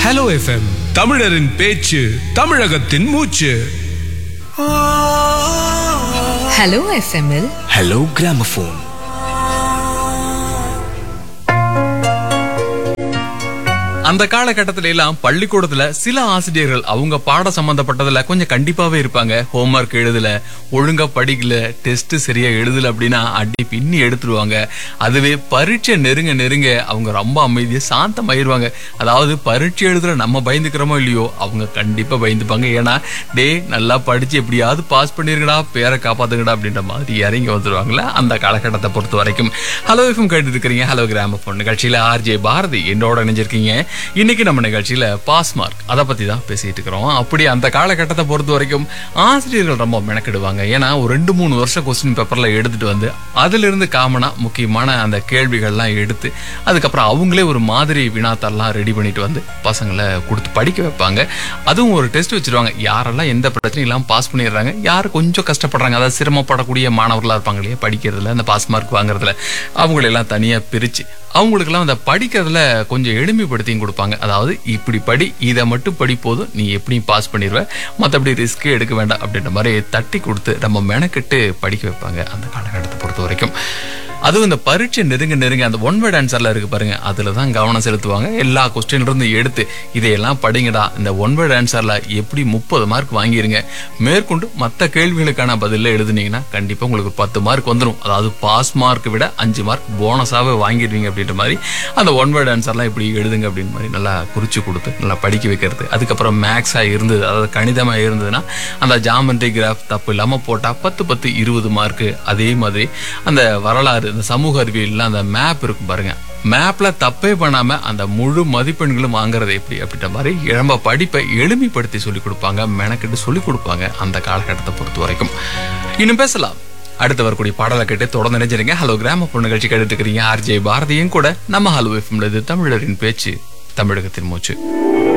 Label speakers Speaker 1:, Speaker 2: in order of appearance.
Speaker 1: hello FM தமிழரின் பேச்சு தமிழகத்தின் மூச்சு
Speaker 2: ஹலோ எஃப்எம்மில்
Speaker 3: ஹலோ கிராமபோன்
Speaker 4: அந்த காலகட்டத்தில எல்லாம் பள்ளிக்கூடத்துல சில ஆசிரியர்கள் அவங்க பாட சம்பந்தப்பட்டதுல கொஞ்சம் கண்டிப்பாவே இருப்பாங்க ஹோம்ஒர்க் எழுதல ஒழுங்கா படிக்கல டெஸ்ட் சரியா எழுதல அப்படின்னா அடி பின்னி எடுத்துருவாங்க அதுவே பரீட்சை நெருங்க நெருங்க அவங்க ரொம்ப அமைதியா சாந்தமாயிருவாங்க அதாவது பரீட்சை எழுதுற நம்ம பயந்துக்கிறோமோ இல்லையோ அவங்க கண்டிப்பா பயந்துப்பாங்க ஏன்னா டே நல்லா படிச்சு எப்படியாவது பாஸ் பண்ணிருங்கடா பேரை காப்பாத்துங்கடா அப்படின்ற மாதிரி இறங்கி வந்துருவாங்களே அந்த காலகட்டத்தை பொறுத்த வரைக்கும் ஹலோ எஃப்எம் கேட்டு இருக்கிறீங்க ஹலோ கிராம பொண்ணு நிகழ்ச்சியில ஆர்ஜே பாரதி என்னோட இணைஞ்சிருக்கீங்க இன்னைக்கு நம்ம நிகழ்ச்சியில பாஸ் மார்க் அதை பத்தி தான் பேசிட்டு இருக்கிறோம் அப்படி அந்த காலகட்டத்தை பொறுத்த வரைக்கும் ஆசிரியர்கள் ரொம்ப மெனக்கிடுவாங்க ஏன்னா ஒரு ரெண்டு மூணு வருஷம் கொஸ்டின் பேப்பர்ல எடுத்துட்டு வந்து அதுல இருந்து காமனா முக்கியமான அந்த கேள்விகள்லாம் எடுத்து அதுக்கப்புறம் அவங்களே ஒரு மாதிரி வினாத்தாள்லாம் ரெடி பண்ணிட்டு வந்து பசங்களை கொடுத்து படிக்க வைப்பாங்க அதுவும் ஒரு டெஸ்ட் வச்சிருவாங்க யாரெல்லாம் எந்த பிரச்சனையும் இல்லாம பாஸ் பண்ணிடுறாங்க யார் கொஞ்சம் கஷ்டப்படுறாங்க அதாவது சிரமப்படக்கூடிய மாணவர்களா இருப்பாங்க இல்லையா படிக்கிறதுல அந்த பாஸ் மார்க் வாங்குறதுல அவங்களெல்லாம் தனியா பிரிச்சு அவங்களுக்கெல்லாம் அந்த படிக்கிறதுல கொஞ்சம் எளிமைப்படுத்தியும் கொடுப்பாங்க அதாவது இப்படி படி இதை மட்டும் படி போதும் நீ எப்படியும் பாஸ் பண்ணிடுவ மற்றபடி ரிஸ்க்கே எடுக்க வேண்டாம் அப்படின்ற மாதிரி தட்டி கொடுத்து நம்ம மெனக்கெட்டு படிக்க வைப்பாங்க அந்த காலகட்டத்தை பொறுத்த வரைக்கும் அதுவும் இந்த பரீட்சை நெருங்க நெருங்க அந்த ஒன் வேர்ட் ஆன்சர்ல இருக்கு பாருங்க அதுல தான் கவனம் செலுத்துவாங்க எல்லா கொஸ்டின்ல இருந்து எடுத்து இதையெல்லாம் படிங்கடா இந்த ஒன் வேர்ட் ஆன்சர்ல எப்படி முப்பது மார்க் வாங்கிருங்க மேற்கொண்டு மற்ற கேள்விகளுக்கான பதில எழுதுனீங்கன்னா கண்டிப்பா உங்களுக்கு ஒரு பத்து மார்க் வந்துடும் அதாவது பாஸ் மார்க் விட அஞ்சு மார்க் போனஸாவே வாங்கிடுவீங்க அப்படின்ற மாதிரி அந்த ஒன் வேர்ட் ஆன்சர்லாம் இப்படி எழுதுங்க அப்படின்னு மாதிரி நல்லா குறிச்சு கொடுத்து நல்லா படிக்க வைக்கிறது அதுக்கப்புறம் மேக்ஸா இருந்தது அதாவது கணிதமா இருந்ததுன்னா அந்த ஜாமெண்ட்ரி கிராஃப் தப்பு இல்லாம போட்டா பத்து பத்து இருபது மார்க் அதே மாதிரி அந்த வரலாறு இந்த சமூக அறிவியல்ல அந்த மேப் இருக்கும் பாருங்க மேப்ல தப்பே பண்ணாம அந்த முழு மதிப்பெண்களும் வாங்குறது எப்படி அப்படின்ற மாதிரி நம்ம படிப்பை எளிமைப்படுத்தி சொல்லி கொடுப்பாங்க மெனக்கிட்டு சொல்லி கொடுப்பாங்க அந்த காலகட்டத்தை பொறுத்த வரைக்கும் இன்னும் பேசலாம் அடுத்து வரக்கூடிய பாடலை கேட்டு தொடர்ந்து நினைச்சிருங்க ஹலோ கிராம பொண்ணு நிகழ்ச்சி கேட்டுட்டு இருக்கிறீங்க ஆர்ஜே பாரதியும் கூட நம்ம ஹலோ எஃப்எம் தமிழரின் பேச்சு தமிழகத்தின் மூச்சு